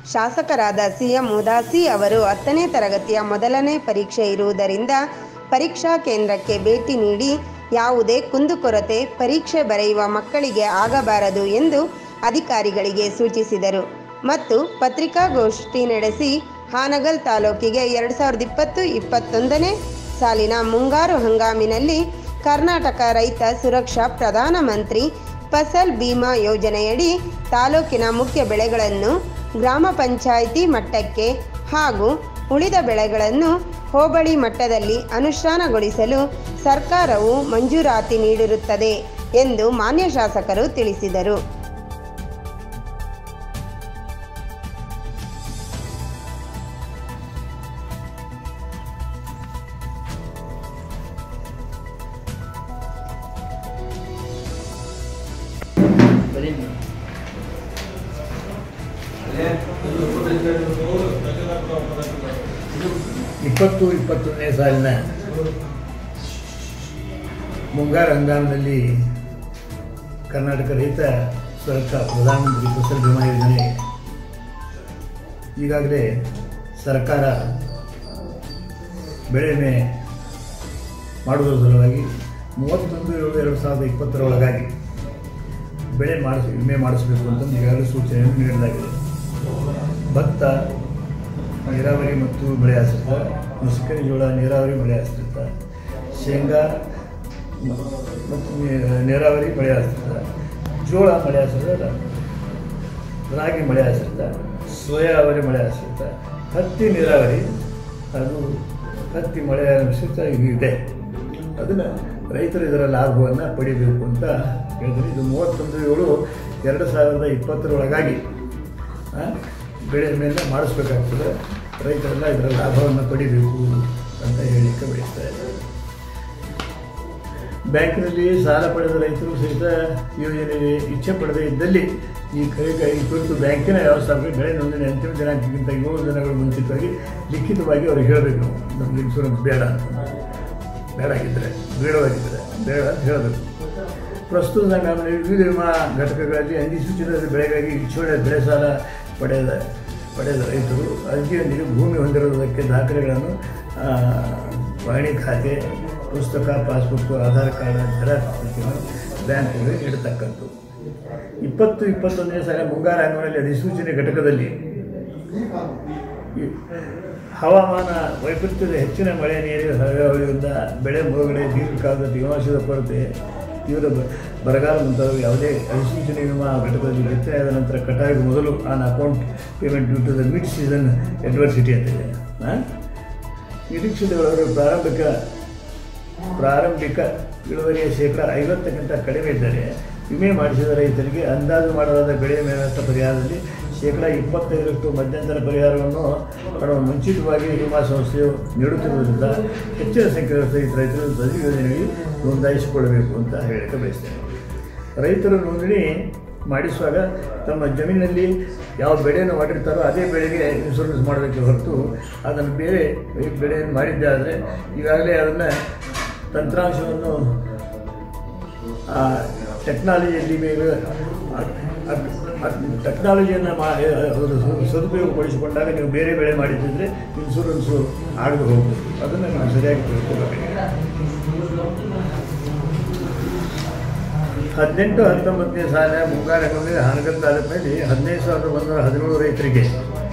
ಶಾಸಕರಾದ ಸಿಎಂ ಉದಾಸಿ ಅವರು ಹತ್ತನೇ ತರಗತಿಯ ಮೊದಲನೇ ಪರೀಕ್ಷೆ ಇರುವುದರಿಂದ ಪರೀಕ್ಷಾ ಕೇಂದ್ರಕ್ಕೆ ಭೇಟಿ ನೀಡಿ ಯಾವುದೇ ಕುಂದುಕೊರತೆ ಪರೀಕ್ಷೆ ಬರೆಯುವ ಮಕ್ಕಳಿಗೆ ಆಗಬಾರದು ಎಂದು ಅಧಿಕಾರಿಗಳಿಗೆ ಸೂಚಿಸಿದರು ಮತ್ತು ಪತ್ರಿಕಾಗೋಷ್ಠಿ ನಡೆಸಿ ಹಾನಗಲ್ ತಾಲೂಕಿಗೆ ಎರಡು ಸಾವಿರದ ಇಪ್ಪತ್ತು ಇಪ್ಪತ್ತೊಂದನೇ ಸಾಲಿನ ಮುಂಗಾರು ಹಂಗಾಮಿನಲ್ಲಿ ಕರ್ನಾಟಕ ರೈತ ಸುರಕ್ಷಾ ಪ್ರಧಾನಮಂತ್ರಿ ಫಸಲ್ ಬಿಮಾ ಯೋಜನೆಯಡಿ ತಾಲೂಕಿನ ಮುಖ್ಯ ಬೆಳೆಗಳನ್ನು ಗ್ರಾಮ ಪಂಚಾಯಿತಿ ಮಟ್ಟಕ್ಕೆ ಹಾಗೂ ಉಳಿದ ಬೆಳೆಗಳನ್ನು ಹೋಬಳಿ ಮಟ್ಟದಲ್ಲಿ ಅನುಷ್ಠಾನಗೊಳಿಸಲು ಸರ್ಕಾರವು ಮಂಜೂರಾತಿ ನೀಡಿರುತ್ತದೆ ಎಂದು ಮಾನ್ಯ ಶಾಸಕರು ತಿಳಿಸಿದರು ಇಪ್ಪತ್ತು ಇಪ್ಪತ್ತೊಂದನೇ ಸಾಲಿನ ಮುಂಗಾರು ಹಂಗಾಮಿನಲ್ಲಿ ಕರ್ನಾಟಕ ರೈತ ಸುರಕ್ಷಾ ಪ್ರಧಾನಮಂತ್ರಿ ಫಸಲ್ ಬಿಮಾ ಯೋಜನೆ ಈಗಾಗಲೇ ಸರ್ಕಾರ ಬೆಳೆ ವಿಮೆ ಮಾಡುವುದರ ಸಲುವಾಗಿ ಮೂವತ್ತೊಂದು ಏಳು ಎರಡು ಸಾವಿರದ ಇಪ್ಪತ್ತರ ಒಳಗಾಗಿ ಬೆಳೆ ಮಾಡಿಸ್ ವಿಮೆ ಮಾಡಿಸಬೇಕು ಅಂತ ಈಗಾಗಲೇ ಸೂಚನೆಯನ್ನು ನೀಡಲಾಗಿದೆ ಭತ್ತ ನೀರಾವರಿ ಮತ್ತು ಮಳೆ ಆಶ್ರಿತ ಮುಸುಕಿನ ಜೋಳ ನೀರಾವರಿ ಮಳೆ ಆಶ್ರಿತ ಶೇಂಗಾ ಮ- ಮತ್ತು ನೀ- ನೀರಾವರಿ ಮಳೆ ಆಶ್ರಿತ ಜೋಳ ಮಳೆ ಆಶ್ರಿತ ರಾಗಿ ಮಳೆ ಆಶ್ರಿತ ಸೋಯಾವರಿ ಮಳೆ ಆಶ್ರಿತ ಹತ್ತಿ ನೀರಾವರಿ ಹಾಗೂ ಹತ್ತಿ ಮಳೆ ಆಶ್ರಿತ ಇದು ಇದೆ ಅದನ್ನು ರೈತರು ಇದರ ಲಾಭವನ್ನು ಪಡಿಬೇಕು ಅಂತ ಹೇಳಿದ್ರೆ ಇದು ಮೂವತ್ತೊಂದು ಏಳು ಎರಡು ಸಾವಿರದ ಇಪ್ಪತ್ತರೊಳಗಾಗಿ ಆ, ಬೆಳೆ ಮೇಲೆ ಮಾಡಿಸ್ಬೇಕಾಗ್ತದೆ ರೈತರೆಲ್ಲ ಇದರ ಲಾಭವನ್ನು ಪಡಿಬೇಕು ಅಂತ ಹೇಳಲಿಕ್ಕೆ ಬಯಸ್ತಾ ಇದ್ದಾರೆ ಬ್ಯಾಂಕಿನಲ್ಲಿ ಸಾಲ ಪಡೆದ ರೈತರು ಸಹಿತ ಯೋಜನೆಗೆ ಇಚ್ಛೆ ಪಡೆದೇ ಇದ್ದಲ್ಲಿ ಈ ಕೈ ಈ ಕುರಿತು ಬ್ಯಾಂಕಿನ ವ್ಯವಸ್ಥಾಪಕ ಬೆಳೆ ನೋಂದಣಿ ಅಂತಿಮ ದಿನಾಂಕಕ್ಕಿಂತ ಏಳು ದಿನಗಳು ಮುಂಚಿತವಾಗಿ ಲಿಖಿತವಾಗಿ ಅವ್ರಿಗೆ ಹೇಳಬೇಕು ನಾವು ನಮ್ಗೆ ಇನ್ಶೂರೆನ್ಸ್ ಬೇಡ ಅಂತ ಬೇಡ ಆಗಿದ್ದರೆ ಬೇಡವಾಗಿದ್ದರೆ ಬೇಡ ಅಂತ ಹೇಳಬೇಕು ಪ್ರಸ್ತುತ ಹಂಗಾಮಿನಲ್ಲಿ ವಿವಿಧ ವಿಮಾ ಘಟಕಗಳಲ್ಲಿ ಅಧಿಸೂಚಿತ ಬೆಳೆಗಾಗಿ ಇಚ್ಚುಳೆ ಬೆಳೆ ಸಾಲ ಪಡೆದ ಪಡೆದ ರೈತರು ಅರ್ಜಿಯೊಂದಿಗೆ ಭೂಮಿ ಹೊಂದಿರುವುದಕ್ಕೆ ದಾಖಲೆಗಳನ್ನು ಆ, ಪಹಣಿ ಖಾತೆ ಪುಸ್ತಕ ಪಾಸ್ಬುಕ್ ಆಧಾರ್ ಕಾರ್ಡ್ ಜೆರಾಕ್ಸ್ ಪ್ರತಿಯನ್ನು ಬ್ಯಾಂಕ್ಗಳಿಗೆ ನೀಡತಕ್ಕಂಥದ್ದು ಇಪ್ಪತ್ತು ಇಪ್ಪತ್ತೊಂದನೇ ಸಾಲ ಮುಂಗಾರು ಹಂಗಾಮಿನಲ್ಲಿ ಅಧಿಸೂಚನೆ ಘಟಕದಲ್ಲಿ ಈ ಹವಾಮಾನ ವೈಪರೀತ್ಯದ ಹೆಚ್ಚಿನ ಮಳೆ ನೀರಿನ ಹರಿಯುವುದರಿಂದ ಬೆಳೆ ಮುಳುಗಡೆ ದೀರ್ಘಕಾಲದ ತೇವಾಂಶದ ಕೊರತೆ ತೀವ್ರ ಬ- ಬರಗಾಲ ಮುಂತಾದವು ಯಾವುದೇ ಅಧಿಸೂಚನೆ ವಿಮಾ ಘಟಕದಲ್ಲಿ ಬಿತ್ತನೆಯಾದ ನಂತರ ಕಟಾವಿಗೆ ಮೊದಲು on account payment due to the mid season adversity ಅಂತಿದೆ ಆ? ನಿರೀಕ್ಷಿತ ಇಳುವರಿ ಪ್ರಾರಂಭಿಕ ಪ್ರಾರಂಭಿಕ ಇಳುವರಿಯ ಶೇಕಡ ಐವತ್ತಕ್ಕಿಂತ ಕಡಿಮೆ ಇದ್ದರೆ ವಿಮೆ ಮಾಡಿಸಿದ ರೈತರಿಗೆ ಅಂದಾಜು ಮಾಡಲಾದ ಬೆಳೆ ಮೇಲೆ ನಷ್ಟ ಪರಿಹಾರದಲ್ಲಿ ಶೇಕಡ ಇಪ್ಪತ್ತೈದರಷ್ಟು ಮಧ್ಯಂತರ ಪರಿಹಾರವನ್ನು ಪಡೆಯುವ ಮುಂಚಿತವಾಗಿ ವಿಮಾ ಸಂಸ್ಥೆಯು ನೀಡುತ್ತಿರುವುದರಿಂದ ಹೆಚ್ಚಿನ ಸಂಖ್ಯೆಯ ರೈತ ರೈತರು ಬದಲಿ ಯೋಜನೆಯಲ್ಲಿ ನೋಂದಾಯಿಸಿಕೊಳ್ಳಬೇಕು ಅಂತ ಹೇಳಕ್ಕೆ ಬಯಸ್ತೇನೆ ರೈತರು ನೋಂದಣಿ ಮಾಡಿಸುವಾಗ ತಮ್ಮ ಜಮೀನಿನಲ್ಲಿ ಯಾವ ಬೆಳೆಯನ್ನು ಮಾಡಿರ್ತಾರೋ ಅದೇ ಬೆಳೆಗೆ ಇನ್ಶೂರೆನ್ಸ್ ಮಾಡಬೇಕೆ ಹೊರತು ಅದನ್ನು ಬೇರೆ ಬೆಳೆಯನ್ನು ಮಾಡಿದ್ದೆ ಆದರೆ ಈಗಾಗಲೇ ಅದನ್ನು ತಂತ್ರಾಂಶವನ್ನು ಟೆಕ್ನಾಲಜಿಯಲ್ಲಿ ಬೇಗ ಟೆಕ್ನಾಲಜಿಯನ್ನು ಮಾ ಅದು ಸದುಪಯೋಗಪಡಿಸಿಕೊಂಡಾಗ ನೀವು ಬೇರೆ ಬೆಳೆ ಮಾಡಿದ್ದಿದ್ರೆ ಇನ್ಶೂರೆನ್ಸು ಆಗದೆ ಹೋಗ್ಬೋದು ಅದನ್ನು ನೀವು ಸರಿಯಾಗಿ ತಿಳ್ಕೊಬೇಕಾಗಿದೆ ಹದಿನೆಂಟು ಹತ್ತೊಂಬತ್ತನೇ ಸಾಲ ಮುಂಗಾರು ಹಂಗಾಮಿನಲ್ಲಿ ಹಾನಗಲ್ ತಾಲೂಕಿನಲ್ಲಿ ಹದಿನೈದು ಸಾವಿರದ ಒಂದೂರ ಹದಿನೇಳು ರೈತರಿಗೆ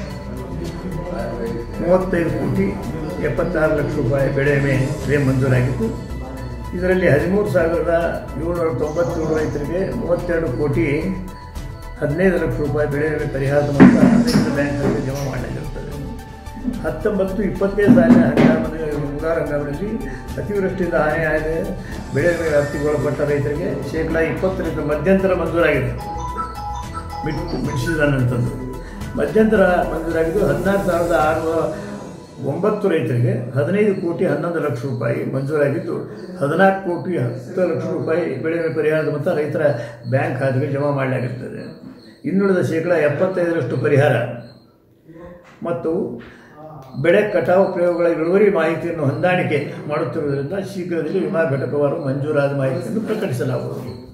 ಮೂವತ್ತೈದು ಕೋಟಿ ಎಪ್ಪತ್ತಾರು ಲಕ್ಷ ರೂಪಾಯಿ ಬೆಳೆ ವಿಮೆ ಕ್ಲೇಮ್ ಮಂಜೂರಾಗಿತ್ತು ಇದರಲ್ಲಿ ಹದಿಮೂರು ಸಾವಿರದ ಏಳ್ನೂರ ತೊಂಬತ್ತೇಳು ರೈತರಿಗೆ ಮೂವತ್ತೆರಡು ಕೋಟಿ ಹದಿನೈದು ಲಕ್ಷ ರೂಪಾಯಿ ಬೆಳೆ ವಿಮೆ ಪರಿಹಾರದ ಮೊತ್ತ ರೈತರ ಬ್ಯಾಂಕ್ಗಳಿಗೆ ಜಮಾ ಮಾಡಲಾಗಿರುತ್ತದೆ ಹತ್ತೊಂಬತ್ತು ಇಪ್ಪತ್ತನೇ ಸಾಲಿನ ಹಂಗಾಮಿನ ಮುಂಗಾರು ಹಂಗಾಮಿನಲ್ಲಿ ಅತಿವೃಷ್ಟಿಯಿಂದ ಹಾನಿಯಾದ ಬೆಳೆ ವಿಮೆ ವ್ಯಾಪ್ತಿಗೆ ಒಳಪಟ್ಟ ರೈತರಿಗೆ ಶೇಕಡ ಇಪ್ಪತ್ತರಿಂದ ಮಧ್ಯಂತರ ಮಂಜೂರಾಗಿದೆ ಮಿಡ್ ಮಿಡ್ ಸೀಸನ್ ಅಂತಂದು ಮಧ್ಯಂತರ ಮಂಜೂರಾಗಿದ್ದು ಹದಿನಾರು ಸಾವಿರದ ಆರುನೂರ ಒಂಬತ್ತು ರೈತರಿಗೆ ಹದಿನೈದು ಕೋಟಿ ಹನ್ನೊಂದು ಲಕ್ಷ ರೂಪಾಯಿ ಮಂಜೂರಾಗಿದ್ದು ಹದಿನಾಲ್ಕು ಕೋಟಿ ಹತ್ತು ಲಕ್ಷ ರೂಪಾಯಿ ಬೆಳೆ ವಿಮೆ ಪರಿಹಾರದ ಮೊತ್ತ ರೈತರ ಬ್ಯಾಂಕ್ ಖಾತೆಗೆ ಜಮಾ ಮಾಡಲಾಗಿರ್ತದೆ ಇನ್ನುಳಿದ ಶೇಕಡ ಎಪ್ಪತ್ತೈದರಷ್ಟು ಪರಿಹಾರ ಮತ್ತು ಬೆಳೆ ಕಟಾವು ಪ್ರಯೋಗಗಳ ಇಳುವರಿ ಮಾಹಿತಿಯನ್ನು ಹೊಂದಾಣಿಕೆ ಮಾಡುತ್ತಿರುವುದರಿಂದ ಶೀಘ್ರದಲ್ಲಿ ವಿಮಾ ಘಟಕವಾರು ಮಂಜೂರಾದ ಮಾಹಿತಿಯನ್ನು ಪ್ರಕಟಿಸಲಾಗುವುದು